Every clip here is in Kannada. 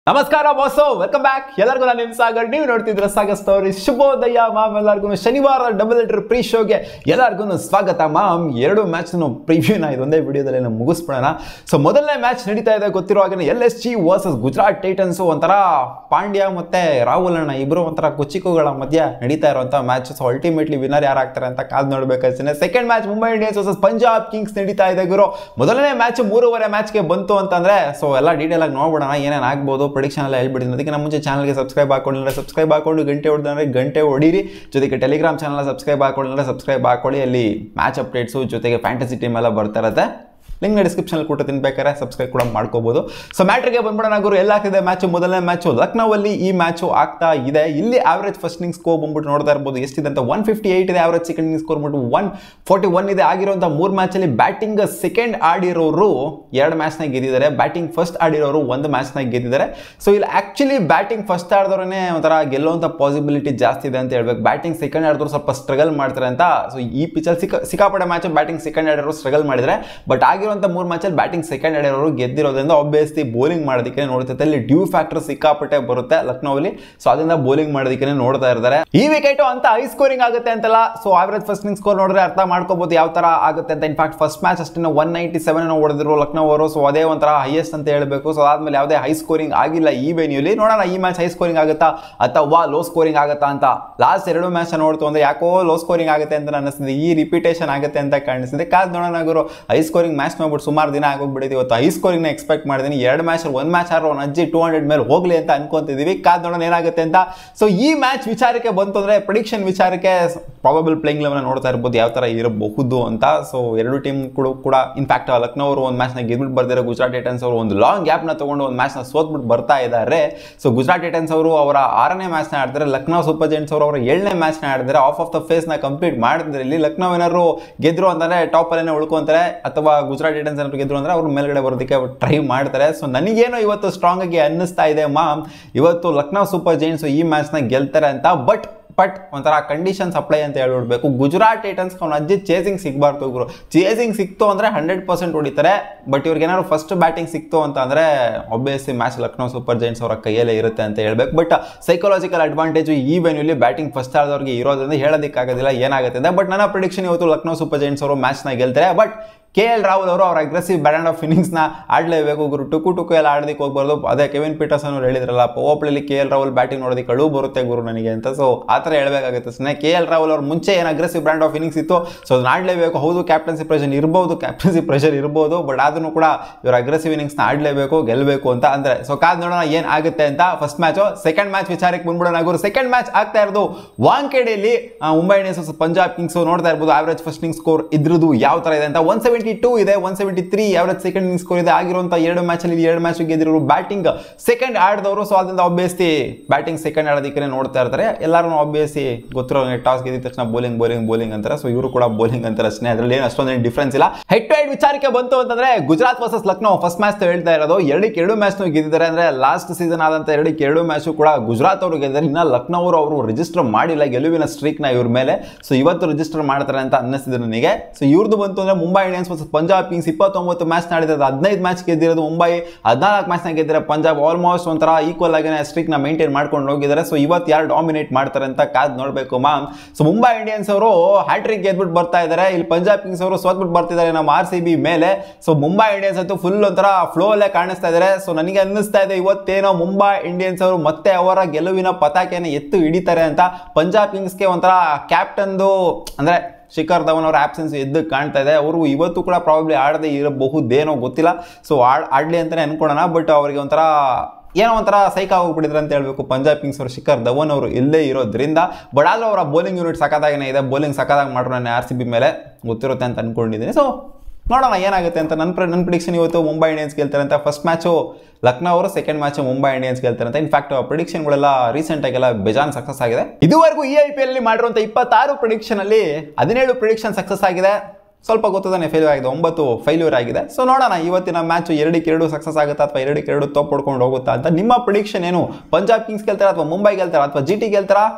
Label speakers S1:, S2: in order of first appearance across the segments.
S1: ನಮಸ್ಕಾರ ಬಾಸು ವೆಲ್ಕಮ್ ಬ್ಯಾಕ್ ಎಲ್ಲರಿಗೂ ನಾನು ನಿಮ್ ಸಾಗರ್ ನೀವು ನೋಡ್ತಿದ್ರ ಸಾಗರ್ ಸ್ಟೋರಿ ಶುಭೋದಯ ಮಾಮ್ ಎಲ್ಲರಿಗೂ ಶನಿವಾರ ಡಬಲ್ ಲೀಟರ್ ಪ್ರೀ ಶೋಗೆ ಎಲ್ಲರಿಗೂ ಸ್ವಾಗತ ಮಾಮ್ ಎರಡು ಮ್ಯಾಚ್ ಪ್ರಿವ್ಯೂನ ಇದೊಂದೇ ವಿಡಿಯೋದಲ್ಲಿ ನಾವು ಮುಗಿಸ್ಬಿಡೋಣ ಸೊ ಮೊದಲನೇ ಮ್ಯಾಚ್ ನಡೀತಾ ಇದೆ ಗೊತ್ತಿರೋ ಹಾಗೆ L S G versus Gujarat Titans ಒಂಥರ ಪಾಂಡ್ಯ ಮತ್ತೆ ರಾಹುಲ್ ಅಣ್ಣ ಇಬ್ರು ಒಂಥರ ಕುಚಿಕುಗಳ ಮಧ್ಯ ನಡೀತಾ ಇರುವಂತ ಮ್ಯಾಚ್ ಸೊ ಅಲ್ಟಿಮೇಟ್ಲಿ ವಿನ್ನರ್ ಯಾರಾಗ್ತಾರೆ ಅಂತ ಕಾದ್ ನೋಡ್ಬೇಕಾಗ್ತದೆ second match Mumbai Indians versus Punjab Kings ನಡೀತಾ ಇದೆ ಗುರು ಮೊದಲನೇ ಮ್ಯಾಚ್ ಮೂರುವರೆ ಮ್ಯಾಚ್ಗೆ ಬಂತು ಅಂತಂದ್ರೆ ಸೊ ಎಲ್ಲ ಡೀಟೇಲ್ ಆಗಿ ನೋಡ್ಬಿಡೋಣ ಏನೇನು ಆಗ್ಬೋದು ಪ್ರೊಡಿಕ್ಷನ್ ಎಲ್ಲ ಹೇಳ್ಬಿಡ್ತೀನಿ ಅದಕ್ಕೆ ನಮ್ಮ ಮುಂಚೆ ಚಾನಲ್ಗೆ ಸಬ್ಸ್ಕ್ರೈಬ್ ಹಾಕೊಂಡಿಲ್ಲ ಸಬ್ಸ್ಕ್ರೈಬ್ ಹಾಕೊಂಡು ಗಂಟೆ ಹೊಡೆದ್ರೆ ಗಂಟೆ ಹೊಡೀರಿ ಜೊತೆಗೆ ಟೆಲಿಗ್ರಾಮ್ ಚಾನಲ್ ಸಬ್ಸ್ಕ್ರೈಬ್ ಹಾಕೊಂಡಿಲ್ಲ ಸಬ್ಸ್ಕ್ರೈಬ್ ಹಾಕೊಳ್ಳಿ ಅಲ್ಲಿ ಮ್ಯಾಚ್ ಅಪ್ಡೇಟ್ಸು ಜೊತೆಗೆ ಫ್ಯಾಂಟಸಿ ಟೀಮ್ ಎಲ್ಲ ಬರ್ತಾ ಇರುತ್ತೆ ಲಿಂಕ್ನ ಡಿಸ್ಕ್ರಿಪ್ಷನಲ್ಲಿ ಕೊಟ್ಟು ತಿನ್ಬೇಕಾದ್ರೆ ಸಬ್ಸ್ಕ್ರೈಬ್ ಕೂಡ ಮಾಡ್ಕೋಬಹುದು ಸೊ ಮ್ಯಾಟ್ರಿಗೆ ಬಂದ್ಬಿಡೋಣ ಗುರು ಎಲ್ಲ ಆಗ್ತಿದೆ ಮ್ಯಾಚ್ ಮೊದಲನೇ ಮ್ಯಾಚು ಲಕ್ನೋವಲ್ಲಿ ಈ ಮ್ಯಾಚು ಆಗ್ತಾ ಇದೆ ಇಲ್ಲಿ ಆವರೇಜ್ ಫಸ್ಟ್ ಇನ್ನಿಂಗ್ ಸ್ಕೋರ್ ಬಂದ್ಬಿಟ್ಟು ನೋಡ್ತಾ ಇರ್ಬೋದು ಎಷ್ಟಿದೆ ಅಂತ ಒನ್ ಫಿಫ್ಟಿ ಏಟ್ ಇದೆ ಆವರೇಜ್ ಸೆಕೆಂಡ್ ಇನ್ನಿಂಗ್ ಸ್ಕೋರ್ ಬಂದ್ಬಿಟ್ಟು ಒನ್ ಫೋರ್ಟಿ ಒನ್ ಇದೆ ಆಗಿರುವಂಥ ಮೂರು ಮ್ಯಾಚಲ್ಲಿ ಬ್ಯಾಟಿಂಗ್ ಸೆಕೆಂಡ್ ಆಡಿರೋರು ಎರಡು ಮ್ಯಾಚ್ನ ಗೆದ್ದಿದ್ದಾರೆ ಬ್ಯಾಟಿಂಗ್ ಫಸ್ಟ್ ಆಡಿರೋರು ಒಂದು ಮ್ಯಾಚ್ನ ಗೆದ್ದಿದ್ದಾರೆ ಸೊ ಇಲ್ಲಿ ಆಕ್ಚುಲಿ ಬ್ಯಾಟಿಂಗ್ ಫಸ್ಟ್ ಆಡಿದವ್ರೇ ಒಂಥರ ಗೆಲ್ಲುವಂಥ ಪಾಸಿಬಿಲಿಟಿ ಜಾಸ್ತಿ ಇದೆ ಅಂತ ಹೇಳ್ಬೇಕು ಬ್ಯಾಟಿಂಗ್ ಸೆಕೆಂಡ್ ಆಡಿದ್ರು ಸ್ವಲ್ಪ ಸ್ಟ್ರಗಲ್ ಮಾಡ್ತಾರೆ ಅಂತ ಸೊ ಈ ಪಿಚಲ್ಲಿ ಸಿಕ್ಕ ಸಿಕ್ಕಾಪಡೆ ಮ್ಯಾಚ್ ಬ್ಯಾಟಿಂಗ್ ಸೆಕೆಂಡ್ ಆಡಿರೋರು ಸ್ಟ್ರಗಲ್ ಮಾಡಿದ್ರೆ ಬಟ್ ಆಗಿರುವಂಥ ಮೂರು ಮ್ಯಾಚಲ್ಲಿ ಬ್ಯಾಟಿಂಗ್ ಸೆಕೆಂಡ್ ಆಡಿರೋರು ಗೆದ್ದಿರೋದ್ರಿಂದ ಆಬ್ವಿಯಸ್ಲಿ ಬೌಲಿಂಗ್ ಮಾಡೋದಕ್ಕೆ ನೋಡ್ತೈತೆ ಅಲ್ಲಿ ಡ್ಯೂ ಫ್ಯಾಕ್ಟರ್ ಸಿಕ್ಕಾಪಟ್ಟೆ ಬರುತ್ತೆ ಲಕ್ನೋಲಿ ಸೊ ಅದರಿಂದ ಬೌಲಿಂಗ್ ಮಾಡೋದಕ್ಕೆ ನೋಡ್ತಾ ಇರ್ತಾರೆ ಈ ವಿಕೆಟ್ ಅಂತ ಹೈ ಸ್ಕೋರಿಂಗ್ ಆಗುತ್ತೆ ಅಂತಲ್ಲ so average first inning score ನೋಡಿದ್ರೆ ಅರ್ಥ ಮಾಡ್ಕೋಬಹುದು ಯಾವ ತರ ಆಗುತ್ತೆ ಅಂತ ಇನ್ಫ್ಯಾಕ್ಟ್ ಫಸ್ಟ್ ಮ್ಯಾಚ್ ಅಷ್ಟೇ ಒನ್ ನೈಂಟಿ ಸೆವೆನ್ ಹೊಡೆದಿರೋ ಲಕ್ನೋ ಅವರು ಸೊ ಅದೇ ಒಂಥರ ಹೈಯೆಸ್ಟ್ ಅಂತ ಹೇಳಬೇಕು ಸೊ ಆದ್ಮೇಲೆ ಯಾವುದೇ ಹೈ ಸ್ಕೋರಿಂಗ್ ಆಗಿಲ್ಲ ಈ ವೆನ್ಯೂಲಿ ನೋಡೋಣ ಈ ಮ್ಯಾಚ್ ಹೈ ಸ್ಕೋರಿಂಗ್ ಆಗುತ್ತಾ ಅಥವಾ ಲೋ ಸ್ಕೋರಿಂಗ್ ಆಗುತ್ತಾ ಅಂತ ಲಾಸ್ಟ್ ಎರಡು ಮ್ಯಾಚ್ ನೋಡ್ತು ಅಂದ್ರೆ ಯಾಕೋ ಲೋ ಸ್ಕೋರಿಂಗ್ ಆಗುತ್ತೆ ಅಂತ ಅನಿಸ್ತಿದೆ ಈ ರಿಪಿಟೇಷನ್ ಆಗುತ್ತೆ ಅಂತ ಕಾಣಿಸ್ತಿದೆ ಕಾದ್ ನೋಡೋಣ ಗುರು ಹೈ ಸ್ಕೋರಿಂಗ್ ಮ್ಯಾಚ್ ನೋಡ್ಬಿಟ್ಟು ಸುಮಾರು ದಿನ ಆಗೋಗ್ಬಿಟ್ಟಿದೆ ಇವತ್ತು ಹೈ ಸ್ಕೋರಿಂಗ್ ಎಕ್ಸ್ಪೆಕ್ಟ್ ಮಾಡಿದ್ದೀನಿ ಎರಡು ಮ್ಯಾಚ್ ಒಂದು ಮ್ಯಾಚ್ ಆದ್ರೂ ಒಂದು ಅಜ್ಜಿ ಟೂ ಹಂಡ್ರೆಡ್ ಮೇಲೆ ಹೋಗ್ಲಿ ಅಂತ ಅನ್ಕೊಂತಿದೀವಿ ಕಾದ್ ನೋಡೋಣ ಏನಾಗುತ್ತೆ ಅಂತ ಸೊ ಈ ಮ್ಯಾಚ್ ವಿಚಾರಕ್ಕೆ ಬಂತು ಅಂದ್ರೆ ಪ್ರಿಡಿಕ್ಷನ್ ವಿಚಾರಕ್ಕೆ ಪ್ರಾಬಬಲ್ ಪ್ಲೇಯಿಂಗ್ ಲೆವೆನ್ ನೋಡ್ತಾ ಇರ್ಬೋದು ಯಾವ ತರ ಇರಬಹುದು ಅಂತ ಸೊ ಎರಡು ಟೀಮ್ ಕೂಡ ಕೂಡ ಇನ್ಫ್ಯಾಕ್ಟ್ ಲಕ್ನೋ ಅವರು ಒಂದು ಮ್ಯಾಚ್ನ ಗೆದ್ಬಿಟ್ಟು ಬರ್ದಿರೋ ಗುಜರಾತ್ ಟೈಟನ್ಸ್ ಅವರು ಒಂದು ಲಾಂಗ್ ಗ್ಯಾಪ್ನ ತಗೊಂಡು ಒಂದು ಮ್ಯಾಚ್ನ ಸೋತ್ಬಿಟ್ಟು ಬರ್ತಾ ಇದ್ದಾರೆ ಸೊ ಗುಜರಾತ್ ಟೈಟನ್ಸ್ ಅವರು ಅವರ ಆರನೇ ಮ್ಯಾಚ್ನ ಆಡಿದ್ರೆ ಲಕ್ನೋ ಸೂಪರ್ ಜೆಂಟ್ಸ್ ಅವರು ಅವರ ಏಳನೇ ಮ್ಯಾಚ್ನ ಆಡಿದ್ರೆ ಆಫ್ ಆಫ್ ದ ಫೇಸ್ನ ಕಂಪ್ಲೀಟ್ ಮಾಡಿದ್ರೆ ಇಲ್ಲಿ ಲಕ್ನೋ ಏನಾದ್ರು ಗೆದ್ರು ಅಂತಂದ್ರೆ ಟಾಪ್ ಅಲ್ಲೇ ಉಳ್ಕೊಂತಾರೆ ಅಥವಾ ಗುಜರಾತ್ ಟೈಟನ್ಸ್ ಏನಾದ್ರು ಗೆದ್ರು ಅಂದ್ರೆ ಅವ್ರು ಮೇಲ್ಗಡೆ ಬರೋದಕ್ಕೆ ಟ್ರೈ ಮಾಡ್ತಾರೆ ಸೊ ನನಗೇನೋ ಇವತ್ತು ಸ್ಟ್ರಾಂಗ್ ಆಗಿ ಅನ್ನಿಸ್ತಾ ಇದೆ ಮಾಮ್ ಇವತ್ತು ಲಕ್ನೋ ಸೂಪರ್ ಜೈನ್ಸ್ ಈ ಮ್ಯಾಚ್ನ ಗೆಲ್ತಾರೆ ಅಂತ ಬಟ್ ಬಟ್ ಒಂಥರ ಕಂಡೀಷನ್ಸ್ ಅಪ್ಲೈ ಅಂತ ಹೇಳ್ಬಿಡ್ಬೇಕು ಗುಜರಾತ್ ಟೈಟನ್ಸ್ ಅವ್ನು ಅಜ್ಜಿ ಚೇಸಿಂಗ್ ಸಿಗಬಾರ್ದು ಗುರು ಚೇಸಿಂಗ್ ಸಿಕ್ತು ಅಂದರೆ ಹಂಡ್ರೆಡ್ ಪರ್ಸೆಂಟ್ ಹೊಡಿತಾರೆ ಬಟ್ ಇವ್ರಿಗೆ ಏನಾದ್ರು ಫಸ್ಟ್ ಬ್ಯಾಟಿಂಗ್ ಸಿಕ್ತು ಅಂತ ಅಂದರೆ obviously match Lucknow Super Giants ಅವರ ಕೈಯಲ್ಲೇ ಇರುತ್ತೆ ಅಂತ ಹೇಳ್ಬೇಕು ಬಟ್ ಸೈಕಾಲಜಿಕಲ್ ಅಡ್ವಾಂಟೇಜು ಈ ವೆನ್ಯೂಲಿ ಬ್ಯಾಟಿಂಗ್ ಫಸ್ಟ್ ಆದವ್ರಿಗೆ ಇರೋದ್ರಿಂದ ಹೇಳೋದಕ್ಕಾಗೋದಿಲ್ಲ ಏನಾಗುತ್ತೆ ಅಂತ ಬಟ್ ನನ್ನ ಪ್ರಿಡಿಕ್ಷನ್ ಇವತ್ತು ಲಕ್ನೋ ಸೂಪರ್ ಜೈನ್ಸ್ ಅವರು ಮ್ಯಾಚ್ನ ಗೆಲ್ತಾರೆ ಬಟ್ ಕೆ ಎಲ್ ರಾಹುಲ್ ಅವರು ಅವ್ರ ಅಗ್ರೆಸಿವ್ ಬ್ಯಾಲೆಂಡ್ ಆಫ್ ಇನ್ನಿಂಗ್ಸ್ನ ಆಡಲೇಬೇಕು ಗುರು ಟುಕು ಟುಕು ಎಲ್ಲ ಆಡೋದಕ್ಕೆ ಹೋಗ್ಬಾರ್ದು ಅದೇ ಕೆವಿನ್ ಪೀಟರ್ಸನ್ ಅವ್ರು ಹೇಳಿದ್ರಲ್ಲ ಪವರ್ ಪ್ಲೇಲಿ ಕೆ ಎಲ್ ರಾಹುಲ್ ಬ್ಯಾಟಿಂಗ್ ನೋಡೋದಕ್ಕೆ ಅಳು ಬರುತ್ತೆ ಗುರು ನನಗೆ ಅಂತ ಸೊ ಆ ಥರ ಹೇಳಬೇಕಾಗುತ್ತೆ ಸುಮ್ಮನೆ ಕೆ ಎಲ್ ರಾಹುಲ್ ಅವ್ರು ಮುಂಚೆ ಏನು ಅಗ್ರೆಸಿವ್ ಬ್ರ್ಯಾಂಡ್ ಆಫ್ ಇನ್ನಿಂಗ್ಸ್ ಇತ್ತು ಸೊ ಅದನ್ನ ಆಡಲೇಬೇಕು ಹೌದು ಕ್ಯಾಪ್ಟನ್ಸಿ ಪ್ರೆಷರ್ ಇರ್ಬೋದು ಕ್ಯಾಪ್ಟನ್ಸಿ ಪ್ರೆಷರ್ ಇರ್ಬೋದು ಬಟ್ ಆದ್ರೂ ಕೂಡ ಇವ್ರು ಅಗ್ರೆಸಿವ್ ಇನ್ನಿಂಗ್ಸ್ನ ಆಡಲೇಬೇಕು ಗೆಲ್ಲಬೇಕು ಅಂತ ಅಂದರೆ ಸೊ ಕಾದ್ ನೋಡೋಣ ಏನು ಆಗುತ್ತೆ ಅಂತ ಫಸ್ಟ್ ಮ್ಯಾಚು ಸೆಕೆಂಡ್ ಮ್ಯಾಚ್ ವಿಚಾರಕ್ಕೆ ಬಂದ್ಬಿಡೋಣ ಗುರು ಸೆಕೆಂಡ್ ಮ್ಯಾಚ್ ಆಗ್ತಾ ಇರೋದು ವಾಂಕೆಡೆಯಲ್ಲಿ ಮುಂಬೈ ಇಂಡಿಯನ್ಸ್ ಪಂಜಾಬ್ ಕಿಂಗ್ಸ್ ನೋಡ್ತಾ ಇರ್ಬೋದು ಆವರೇಜ್ ಫಸ್ಟ್ ಇನ್ನಿಂಗ್ ಸ್ಕೋರ್ ಇದ್ರದ್ದು ಯಾವ ಥರ ಇದೆ ಅಂತ ಒನ್ ಸೆವೆಂಟಿ ಟೂ ಇದೆ one seventy three average second inning score ಇದೆ ಆಗಿರುವಂಥ ಎರಡು ಮ್ಯಾಚಲ್ಲಿ ಎರಡು ಮ್ಯಾಚ್ ಗೆದ್ದಿರೋರು ಬ್ಯಾಟಿಂಗ್ ಸೆಕೆಂಡ್ ಆಡಿದವರು ಸೊ ಅದರಿಂದ ಆಬ್ವಿಯಸ್ಲಿ ಬ್ಯಾಟಿಂಗ್ ಸೆಕೆಂಡ್ ಆಡೋದಕ್ಕೆ ನೋಡ್ತಾ ಇರ್ತಾರೆ ಎಲ್ಲರೂ ಆಬ್ವಿಯಸ್ಲಿ ಗೊತ್ತಿರೋ ಟಾಸ್ ಗೆದ್ದ ತಕ್ಷಣ ಬೌಲಿಂಗ್ ಬೌಲಿಂಗ್ ಬೌಲಿಂಗ್ ಅಂತಾರೆ ಸೊ ಇವರು ಕೂಡ ಬೌಲಿಂಗ್ ಅಂತಾರೆ ಅಷ್ಟೇ ಅದರಲ್ಲಿ ಏನು ಅಷ್ಟೊಂದೇನು ಡಿಫ್ರೆನ್ಸ್ ಇಲ್ಲ ಹೆಡ್ ಟು ಹೆಡ್ ವಿಚಾರಕ್ಕೆ ಬಂತು ಅಂತಂದ್ರೆ Gujarat versus Lucknow first match ಹೇಳ್ತಾ ಇರೋದು ಎರಡಕ್ಕೆ ಎರಡು ಮ್ಯಾಚ್ ಗೆದ್ದಿದ್ದಾರೆ ಅಂದ್ರೆ ಲಾಸ್ಟ್ ಸೀಸನ್ ಆದಂತ ಎರಡಕ್ಕೆ ಎರಡು ಮ್ಯಾಚ್ ಕೂಡ ಗುಜರಾತ್ ಅವರು ಗೆದ್ದರೆ ಇನ್ನ ಲಕ್ನೋ ಅವರು ಅವರು ರಿಜಿಸ್ಟರ್ ಮಾಡಿಲ್ಲ ಗೆಲುವಿನ ಸ್ಟ್ರೀಕ್ ನ ಇವ್ರ ಮೇಲೆ ಸೊ ಇವತ್ತು ರಿಜಿಸ್ಟರ್ ಮಾಡ್ತಾರೆ ಅಂತ ಅನ್ನಿಸಿದೆ ನನಗೆ ಸೊ ಇವ್ರದ್ದು ಬಂತು ಅಂದ್ರೆ Mumbai Indians versus Punjab Kings ಇಪ್ಪತ್ತೊಂಬತ್ತು ಮ್ಯಾಚ್ ನಾಡಿದ್ರೆ ಹದಿನೈದು ಮ್ಯಾಚ್ ಗೆದ್ದಿರೋದು ಮುಂಬೈ ಹದಿನಾಲ್ಕು ಮ್ಯಾಚ್ ನ ಗೆದ್ದಿರೋ ಪಂಜಾಬ್ ಆಲ್ಮೋಸ್ಟ್ ಒಂಥರ ಈಕ್ವಲ್ ಆಗಿ ಸ್ಟ್ರೀಕ್ ನ ಮೇಂಟೈನ್ ಮಾಡ್ಕೊಂಡು ಹೋಗಿದ್ದಾರೆ ಸೊ ಇವತ್ತು ಯಾರು ಡಾಮಿನೇಟ್ ಮಾಡ್ತಾರೆ ಅಂತ ಕಾದ್ ನೋಡಬೇಕು ಮ್ಯಾಮ್ ಸೊ ಮುಂಬೈ ಇಂಡಿಯನ್ಸ್ ಅವರು ಹ್ಯಾಟ್ರಿಕ್ ಗೆದ್ಬಿಟ್ಟು ಬರ್ತಾ ಇದ್ದಾರೆ ಇಲ್ಲಿ ಪಂಜಾಬ್ ಕಿಂಗ್ಸ್ ಅವರು ಸೋತ್ಬಿಟ್ಟು ಬರ್ತಿದ್ದಾರೆ ನಮ್ಮ ಆರ್ ಸಿ ಬಿ ಮೇಲೆ ಸೊ ಮುಂಬೈ ಇಂಡಿಯನ್ಸ್ ಅಂತೂ ಫುಲ್ ಒಂಥರ ಫ್ಲೋ ಅಲ್ಲೇ ಕಾಣಿಸ್ತಾ ಇದ್ದಾರೆ ಸೊ ನನಗೆ ಅನ್ನಿಸ್ತಾ ಇದೆ ಇವತ್ತೇನೋ ಮುಂಬೈ ಇಂಡಿಯನ್ಸ್ ಅವರು ಮತ್ತೆ ಅವರ ಗೆಲುವಿನ ಪತಾಕೆಯನ್ನು ಎತ್ತು ಹಿಡಿತಾರೆ ಅಂತ ಪಂಜಾಬ್ ಕಿಂಗ್ಸ್ಗೆ ಒಂಥರ ಕ್ಯಾಪ್ಟನ್ದು ಅಂದ್ರೆ ಶಿಖರ್ ಧವನ್ ಅವರ ಆಬ್ಸೆನ್ಸ್ ಎದ್ದು ಕಾಣ್ತಾ ಇದೆ ಅವರು ಇವತ್ತು ಕೂಡ ಪ್ರಾಬಬ್ಲಿ ಆಡದೆ ಇರಬಹುದೇನೋ ಗೊತ್ತಿಲ್ಲ ಸೊ ಆಡ್ ಆಡಲಿ ಅಂತಲೇ ಅನ್ಕೊಳ್ಳೋಣ ಬಟ್ ಅವರಿಗೆ ಒಂಥರ ಏನೋ ಒಂಥರ ಸೈಕ್ ಆಗೋಗ್ಬಿಟ್ಟಿದ್ರೆ ಅಂತ ಹೇಳ್ಬೇಕು ಪಂಜಾಬ್ ಕಿಂಗ್ಸ್ ಅವರು ಶಿಖರ್ ಧವನ್ ಅವರು ಇಲ್ಲೇ ಇರೋದ್ರಿಂದ ಬಟ್ ಆದ್ರೂ ಅವರ ಬೌಲಿಂಗ್ ಯೂನಿಟ್ ಸಖತ್ತಾಗೇ ಇದೆ ಬೌಲಿಂಗ್ ಸಖತ್ತಾಗಿ ಮಾಡ್ರು ನಾನು ಆರ್ ಸಿ ಬಿ ಮೇಲೆ ಗೊತ್ತಿರುತ್ತೆ ಅಂತ ಅನ್ಕೊಂಡಿದ್ದೀನಿ ಸೊ ನೋಡೋಣ ಏನಾಗುತ್ತೆ ಅಂತ ನನ್ನ ಪ್ರ ನನ್ನ ಪ್ರಿಡಿಕ್ಷನ್ ಇವತ್ತು ಮುಂಬೈ ಇಂಡಿಯನ್ಸ್ ಗೆಲ್ತಾರೆ ಅಂತ ಫಸ್ಟ್ ಮ್ಯಾಚು ಲಕ್ನೋ ಅವರು ಸೆಕೆಂಡ್ ಮ್ಯಾಚ್ ಮುಂಬೈ ಇಂಡಿಯನ್ಸ್ ಗೆಲ್ತಾರೆ ಅಂತ ಇನ್ಫ್ಯಾಕ್ಟ್ ಪ್ರಿಡಿಕ್ಷನ್ಗಳೆಲ್ಲ ರೀಸೆಂಟ್ ಆಗೆಲ್ಲ ಬೇಜಾನ್ ಸಕ್ಸಸ್ ಆಗಿದೆ ಇದುವರೆಗೂ ಈ ಐ ಪಿ ಎಲ್ ಮಾಡಿರುವಂಥ ಇಪ್ಪತ್ತಾರು ಪ್ರಿಡಿಕ್ಷನ್ ಅಲ್ಲಿ ಹದಿನೇಳು ಪ್ರಿಡಿಕ್ಷನ್ ಸಕ್ಸಸ್ ಆಗಿದೆ ಸ್ವಲ್ಪ ಗೊತ್ತದಾನೆ ಫೇಲ್ಯೂರ್ ಆಗಿದೆ ಒಂಬತ್ತು ಫೇಲ್ಯೂರ್ ಆಗಿದೆ ಸೊ ನೋಡೋಣ ಇವತ್ತಿನ ಮ್ಯಾಚ್ ಎರಡಕ್ಕೆ ಎರಡು ಸಕ್ಸಸ್ ಆಗುತ್ತಾ ಅಥವಾ ಎರಡಕ್ಕೆ ಎರಡು ತಪ್ಪು ಹೊಡ್ಕೊಂಡು ಹೋಗುತ್ತಾ ಅಂತ ನಿಮ್ಮ ಪ್ರಿಡಿಕ್ಷನ್ ಏನು ಪಂಜಾಬ್ ಕಿಂಗ್ಸ್ ಗೆಲ್ತಾರ ಅಥವಾ ಮುಂಬೈ ಗೆಲ್ತಾರ ಅಥವಾ ಜಿ ಟಿ ಗೆಲ್ತಾರ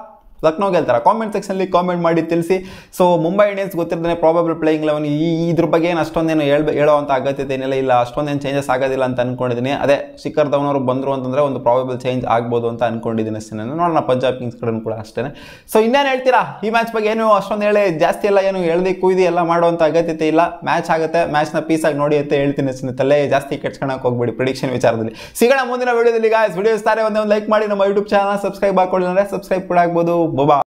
S1: ಲಕ್ನೋ ಗೆಲ್ತಾರೆ ಕಾಮೆಂಟ್ ಸೆಕ್ಷನಲ್ಲಿ ಕಾಮೆಂಟ್ ಮಾಡಿ ತಿಳಿಸಿ ಸೊ ಮುಂಬೈ ಇಂಡಿಯನ್ಸ್ ಗೊತ್ತಿರ್ತಾನೆ ಪ್ರಾಬಬಲ್ ಪ್ಲೇಯಿಂಗ್ ಲೆವೆನ್ ಈ ಇದ್ರ ಬಗ್ಗೆ ಏನು ಅಷ್ಟೊಂದೇನು ಹೇಳ್ಬೇ ಹೇಳೋ ಅಂತ ಅಗತ್ಯತೆ ಏನಿಲ್ಲ ಇಲ್ಲ ಅಷ್ಟೊಂದೇನು ಚೇಂಜಸ್ ಆಗೋದಿಲ್ಲ ಅಂತ ಅನ್ಕೊಂಡಿದ್ದೀನಿ ಅದೇ ಶಿಖರ್ ಧವನ್ ಅವರು ಬಂದರು ಅಂತಂದರೆ ಒಂದು ಪ್ರಾಬಬಲ್ ಚೇಂಜ್ ಆಗ್ಬೋದು ಅಂತ ಅನ್ಕೊಂಡಿದ್ದೀನಿ ಅಷ್ಟೇ ನಾನು ನೋಡೋಣ ಪಂಜಾಬ್ ಕಿಂಗ್ಸ್ ಕಡೆ ಕೂಡ ಅಷ್ಟೇ ಸೊ ಇನ್ನೇನು ಹೇಳ್ತೀರಾ ಈ ಮ್ಯಾಚ್ ಬಗ್ಗೆ ಏನು ಅಷ್ಟೊಂದು ಹೇಳಿ ಜಾಸ್ತಿ ಎಲ್ಲ ಏನು ಎಳ್ದು ಕುಯ್ದು ಎಲ್ಲ ಮಾಡುವಂಥ ಅಗತ್ಯತೆ ಇಲ್ಲ ಮ್ಯಾಚ್ ಆಗುತ್ತೆ ಮ್ಯಾಚ್ನ ಪೀಸಾಗಿ ನೋಡಿ ಅಂತ ಹೇಳ್ತೀನಿ ಅಷ್ಟೇ ತಲೆ ಜಾಸ್ತಿ ಕೆಡ್ಸ್ಕೊಳಕ್ಕೆ ಹೋಗ್ಬೇಡಿ ಪ್ರಿಡಿಕ್ಷನ್ ವಿಚಾರದಲ್ಲಿ ಸಿಗೋಣ ಮುಂದಿನ ವಿಡಿಯೋದಲ್ಲಿ ಗಾಯ್ಸ್ ವಿಡಿಯೋ ಇಸ್ತಾರೆ ಒಂದೇ ಒಂದು ಲೈಕ್ ಮಾಡಿ ನಮ್ಮ ಯೂಟ್ಯೂಬ್ ಚಾನಲ್ ಸಬ್ಸ್ಕ್ರೈಬ್ ಹಾಕೊಳ್ಳಿ ಅಂದರೆ ಸಬ್ಸ್ಕ್ರೈಬ್ ಕೂಡ ಆಗ್ಬೋದು ಬೊಬಾ